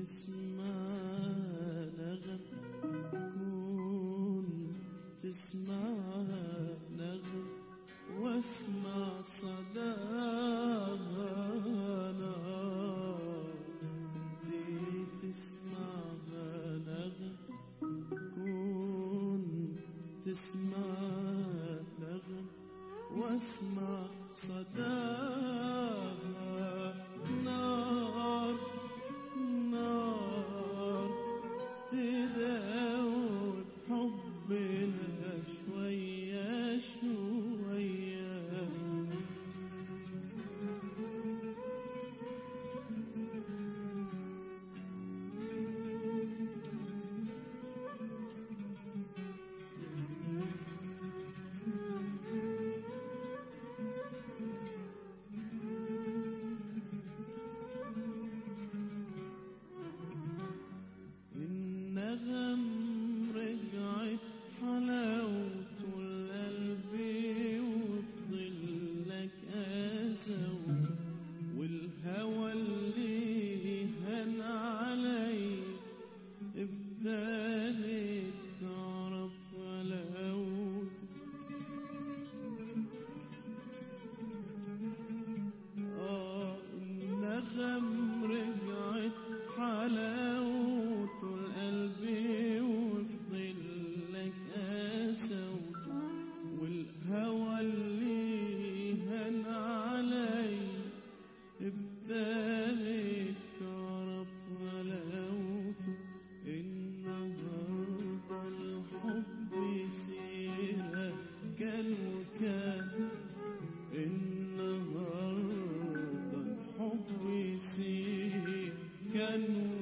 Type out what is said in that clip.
تسمع نغم كون تسمع نغم واسمع صدانا كنت تسمع نغم كون تسمع نغم واسمع صداها نار نار تداود حبنا شوية شوية النغم رجعت حلاوته لقلبي وفضل لك أسو والهوى اللي هن علي ابتدت تعرف غلاوته آه النغم رجعت حلاوته لقلبي وفضل لك أسوته والهوى اللي هن علي ابتدت تعرف غلاوته النهارده الحب سيرة كان وكان النهارده الحب يسير كان